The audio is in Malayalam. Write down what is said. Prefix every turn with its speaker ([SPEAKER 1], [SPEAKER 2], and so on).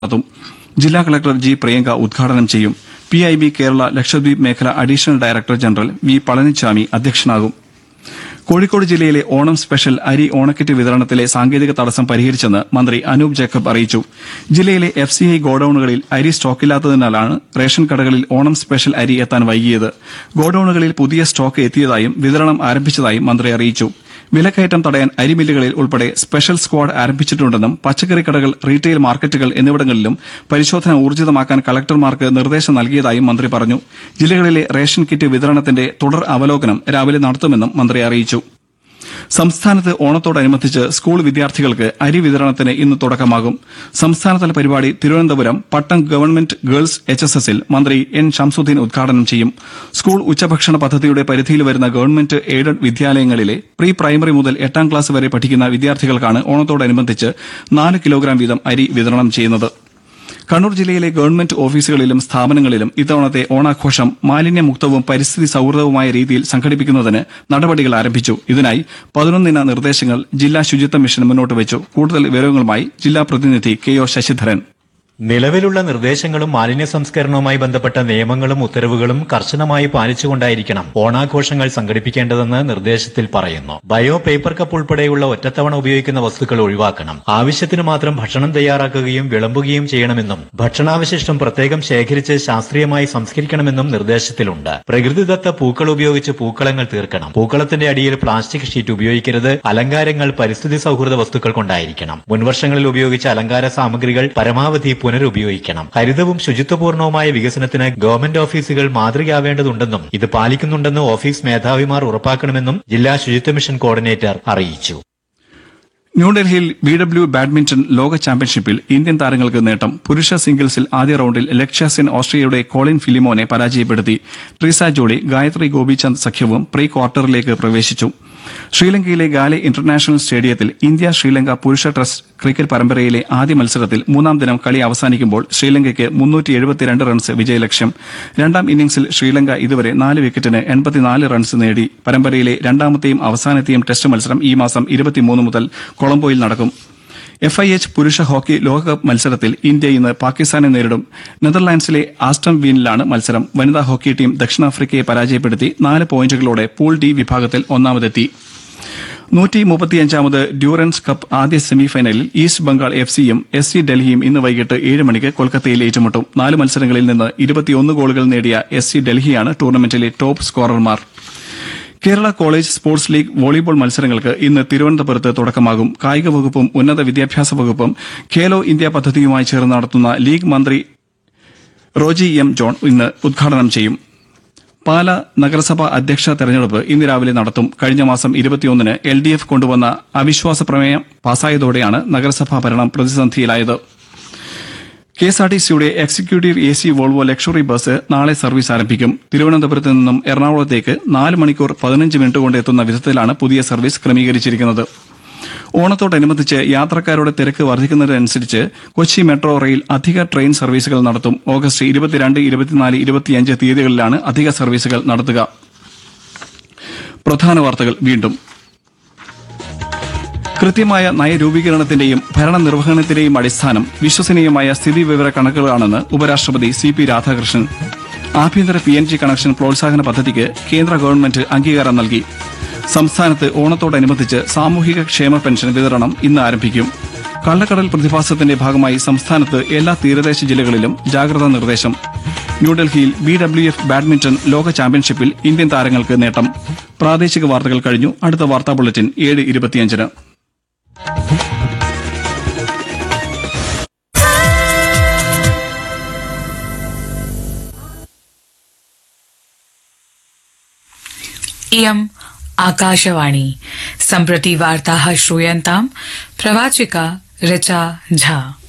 [SPEAKER 1] നടത്തും ജില്ലാ കളക്ടർ ജി പ്രിയങ്ക ഉദ്ഘാടനം ചെയ്യും P I B Kerala Lakshadweep മേഖല additional director general V Palaniswami അധ്യക്ഷനാകും കോഴിക്കോട് ജില്ലയിലെ ഓണം സ്പെഷ്യൽ അരി ഓണക്കിറ്റ് വിതരണത്തിലെ സാങ്കേതിക തടസ്സം പരിഹരിച്ചെന്ന് മന്ത്രി അനൂപ് ജേക്കബ് അറിയിച്ചു ജില്ലയിലെ എഫ് സി ഐ ഗോഡൌണുകളിൽ അരി സ്റ്റോക്കില്ലാത്തതിനാലാണ് റേഷൻ കടകളിൽ ഓണം സ്പെഷ്യൽ അരി എത്താൻ വൈകിയത് ഗോഡൌണുകളിൽ പുതിയ സ്റ്റോക്ക് എത്തിയതായും വിതരണം ആരംഭിച്ചതായും മന്ത്രി അറിയിച്ചു വിലക്കയറ്റം തടയാൻ അരിമില്ലുകളിൽ ഉൾപ്പെടെ സ്പെഷ്യൽ സ്ക്വാഡ് ആരംഭിച്ചിട്ടുണ്ടെന്നും പച്ചക്കറി കടകൾ റീറ്റെയിൽ മാർക്കറ്റുകൾ എന്നിവിടങ്ങളിലും പരിശോധന ഊർജിതമാക്കാൻ കളക്ടർമാർക്ക് നിർദ്ദേശം നൽകിയതായും മന്ത്രി പറഞ്ഞു ജില്ലകളിലെ റേഷൻ കിറ്റ് വിതരണത്തിന്റെ തുടർ അവലോകനം രാവിലെ നടത്തുമെന്നും മന്ത്രി അറിയിച്ചു സംസ്ഥാനത്ത് ഓണത്തോടനുബന്ധിച്ച് സ്കൂൾ വിദ്യാർത്ഥികൾക്ക് അരി വിതരണത്തിന് ഇന്ന് തുടക്കമാകും സംസ്ഥാനതല പരിപാടി Thiruvananthapuram Pattom government girls H S എസിൽ മന്ത്രി എൻ ഷംസുദ്ദീൻ ഉദ്ഘാടനം ചെയ്യും സ്കൂൾ ഉച്ചഭക്ഷണ പദ്ധതിയുടെ പരിധിയിൽ വരുന്ന ഗവൺമെന്റ് എയ്ഡഡ് വിദ്യാലയങ്ങളിലെ പ്രീ പ്രൈമറി മുതൽ എട്ടാം ക്ലാസ് വരെ പഠിക്കുന്ന വിദ്യാർത്ഥികൾക്കാണ് ഓണത്തോടനുബന്ധിച്ച് നാല് കിലോഗ്രാം വീതം അരി വിതരണം ചെയ്യുന്നത് കണ്ണൂർ ജില്ലയിലെ ഗവൺമെന്റ് ഓഫീസുകളിലും സ്ഥാപനങ്ങളിലും ഇത്തവണത്തെ ഓണാഘോഷം മാലിന്യമുക്തവും പരിസ്ഥിതി സൌഹൃദവുമായ രീതിയിൽ സംഘടിപ്പിക്കുന്നതിന് നടപടികൾ ആരംഭിച്ചു ഇതിനായി പതിനൊന്നിന നിർദ്ദേശങ്ങൾ ജില്ലാ ശുചിത്വ മിഷൻ മുന്നോട്ട് വെച്ചു കൂടുതൽ വിവരങ്ങളുമായി ജില്ലാ പ്രതിനിധി കെ ഒ ശശിധരൻ
[SPEAKER 2] നിലവിലുള്ള നിർദ്ദേശങ്ങളും മാലിന്യ സംസ്കരണവുമായി ബന്ധപ്പെട്ട നിയമങ്ങളും ഉത്തരവുകളും കർശനമായി പാലിച്ചുകൊണ്ടായിരിക്കണം ഓണാഘോഷങ്ങൾ സംഘടിപ്പിക്കേണ്ടതെന്ന് നിർദ്ദേശത്തിൽ പറയുന്നു ബയോ പേപ്പർ കപ്പ് ഉൾപ്പെടെയുള്ള ഒറ്റത്തവണ ഉപയോഗിക്കുന്ന വസ്തുക്കൾ ഒഴിവാക്കണം ആവശ്യത്തിന് മാത്രം ഭക്ഷണം തയ്യാറാക്കുകയും വിളമ്പുകയും ചെയ്യണമെന്നും ഭക്ഷണാവശിഷ്ടം പ്രത്യേകം ശേഖരിച്ച് ശാസ്ത്രീയമായി സംസ്കരിക്കണമെന്നും നിർദ്ദേശത്തിലുണ്ട് പ്രകൃതിദത്ത പൂക്കൾ ഉപയോഗിച്ച് പൂക്കളങ്ങൾ തീർക്കണം പൂക്കളത്തിന്റെ അടിയിൽ പ്ലാസ്റ്റിക് ഷീറ്റ് ഉപയോഗിക്കരുത് അലങ്കാരങ്ങൾ പരിസ്ഥിതി സൗഹൃദ വസ്തുക്കൾ കൊണ്ടായിരിക്കണം മുൻവർഷങ്ങളിൽ ഉപയോഗിച്ച അലങ്കാര സാമഗ്രികൾ പരമാവധി പുനരുപയോഗിക്കണം ഹരിതവും ശുചിത്വപൂർണവുമായ വികസനത്തിന് ഗവൺമെന്റ് ഓഫീസുകൾ മാതൃകയാവേണ്ടതുണ്ടെന്നും ഇത് പാലിക്കുന്നുണ്ടെന്ന് ഓഫീസ് മേധാവിമാർ ഉറപ്പാക്കണമെന്നും ജില്ലാ ശുചിത്വ മിഷൻ കോർഡിനേറ്റർ അറിയിച്ചു
[SPEAKER 1] ന്യൂഡൽഹിയിൽ ബി ഡബ്ല്യു ബാഡ്മിന്റൺ ലോക ചാമ്പ്യൻഷിപ്പിൽ ഇന്ത്യൻ താരങ്ങൾക്ക് നേട്ടം പുരുഷ സിംഗിൾസിൽ ആദ്യ റൌണ്ടിൽ ലക്ഷ്യ സെൻ ഓസ്ട്രിയയുടെ കോളിൻ ഫിലിമോനെ പരാജയപ്പെടുത്തി ട്രീസ ജോളി ഗായത്രി ഗോപിചന്ദ് സഖ്യവും പ്രീ ക്വാർട്ടറിലേക്ക് പ്രവേശിച്ചു ശ്രീലങ്കയിലെ ഗാലെ ഇന്റർനാഷണൽ സ്റ്റേഡിയത്തിൽ ഇന്ത്യ ശ്രീലങ്ക പുരുഷ ടെസ്റ്റ് ക്രിക്കറ്റ് പരമ്പരയിലെ ആദ്യ മത്സരത്തിൽ മൂന്നാം ദിനം കളി അവസാനിക്കുമ്പോൾ ശ്രീലങ്കയ്ക്ക് മുന്നൂറ്റി എഴുപത്തിരണ്ട് റൺസ് വിജയലക്ഷ്യം രണ്ടാം ഇന്നിംഗ്സിൽ ശ്രീലങ്ക ഇതുവരെ നാല് വിക്കറ്റിന് എൺപത്തിനാല് റൺസ് നേടി പരമ്പരയിലെ രണ്ടാമത്തെയും അവസാനത്തെയും ടെസ്റ്റ് മത്സരം ഈ മാസം ഇരുപത്തിമൂന്ന് മുതൽ കൊളംബോയിൽ നടക്കും എഫ് ഐ എച്ച് പുരുഷ ഹോക്കി ലോകകപ്പ് മത്സരത്തിൽ ഇന്ത്യ ഇന്ന് പാകിസ്ഥാനെ നേരിടും നെതർലാൻഡ്സിലെ ആസ്റ്റം വീനിലാണ് മത്സരം വനിതാ ഹോക്കി ടീം ദക്ഷിണാഫ്രിക്കയെ പരാജയപ്പെടുത്തി നാല് പോയിന്റുകളോടെ പൂൾ ഡി വിഭാഗത്തിൽ ഒന്നാമതെത്തി നൂറ്റി മുപ്പത്തിയഞ്ചാമത് ഡ്യൂറൻസ് കപ്പ് ആദ്യ സെമിഫൈനലിൽ ഈസ്റ്റ് ബംഗാൾ എഫ് സിയും എസ് സി ഡൽഹിയും ഇന്ന് വൈകിട്ട് ഏഴ് മണിക്ക് കൊൽക്കത്തയിൽ ഏറ്റുമുട്ടും നാല് മത്സരങ്ങളിൽ നിന്ന് ഇരുപത്തിയൊന്ന് ഗോളുകൾ നേടിയ എസ് സി ഡൽഹിയാണ് ടൂർണമെന്റിലെ ടോപ്പ് സ്കോറർമാർ Kerala college sports league volleyball മത്സരങ്ങൾക്ക് ഇന്ന് തിരുവനന്തപുരത്ത് തുടക്കമാകും കായിക വകുപ്പും ഉന്നത വിദ്യാഭ്യാസ വകുപ്പും ഖേലോ ഇന്ത്യ പദ്ധതിയുമായി ചേർന്ന് നടത്തുന്ന ലീഗ് മന്ത്രി റോജി എം ജോൺ ഇന്ന് ഉദ്ഘാടനം ചെയ്യും പാല നഗരസഭാ അധ്യക്ഷ തെരഞ്ഞെടുപ്പ് ഇന്ന് രാവിലെ നടത്തും കഴിഞ്ഞ മാസം ഇരുപത്തിയൊന്നിന് എൽ ഡി എഫ് കൊണ്ടുവന്ന അവിശ്വാസ പ്രമേയം പാസായതോടെയാണ് നഗരസഭാ ഭരണം പ്രതിസന്ധിയിലായത് കെ എസ് ആർ ടി സിയുടെ executive A C Volvo luxury bus നാളെ സർവീസ് ആരംഭിക്കും തിരുവനന്തപുരത്ത് നിന്നും എറണാകുളത്തേക്ക് നാല് മണിക്കൂർ പതിനഞ്ച് മിനിറ്റ് കൊണ്ട് എത്തുന്ന വിധത്തിലാണ് പുതിയ സർവീസ് ക്രമീകരിച്ചിരിക്കുന്നത് ഓണത്തോടനുബന്ധിച്ച് യാത്രക്കാരുടെ തിരക്ക് വർദ്ധിക്കുന്നതിനനുസരിച്ച് കൊച്ചി മെട്രോ റെയിൽ അധിക ട്രെയിൻ സർവീസുകൾ നടത്തും ഓഗസ്റ്റ് ഇരുപത്തിരണ്ട് ഇരുപത്തിനാല് ഇരുപത്തിയഞ്ച് തീയതികളിലാണ് അധിക സർവീസുകൾ നടത്തുക പ്രധാന വാർത്തകൾ വീണ്ടും കൃത്യമായ നയരൂപീകരണത്തിന്റെയും ഭരണനിർവഹണത്തിന്റെയും അടിസ്ഥാനം വിശ്വസനീയമായ സ്ഥിതിവിവര കണക്കുകളാണെന്ന് ഉപരാഷ്ട്രപതി സി പി രാധാകൃഷ്ണൻ ആഭ്യന്തര പി എൻ ജി കണക്ഷൻ പ്രോത്സാഹന പദ്ധതിക്ക് കേന്ദ്ര ഗവൺമെന്റ് അംഗീകാരം നൽകി സംസ്ഥാനത്ത് ഓണത്തോടനുബന്ധിച്ച് സാമൂഹിക ക്ഷേമ പെൻഷൻ വിതരണം ഇന്ന് ആരംഭിക്കും കള്ളക്കടൽ പ്രതിഭാസത്തിന്റെ ഭാഗമായി സംസ്ഥാനത്ത് എല്ലാ തീരദേശ ജില്ലകളിലും ജാഗ്രതാ നിർദ്ദേശം ന്യൂഡൽഹിയിൽ ബി ഡബ്ല്യു എഫ് ബാഡ്മിന്റൺ ലോക ചാമ്പ്യൻഷിപ്പിൽ ഇന്ത്യൻ താരങ്ങൾക്ക് നേട്ടം പ്രാദേശിക വാർത്തകൾ കഴിഞ്ഞു അടുത്ത വാർത്താ ബുള്ളറ്റിൻ ഏഴ് ഇരുപത്തിയഞ്ചിന്
[SPEAKER 3] इयम् आकाशवाणी सम्प्रति वार्ताः श्रूयन्ताम् प्रवाचिका ऋचा झा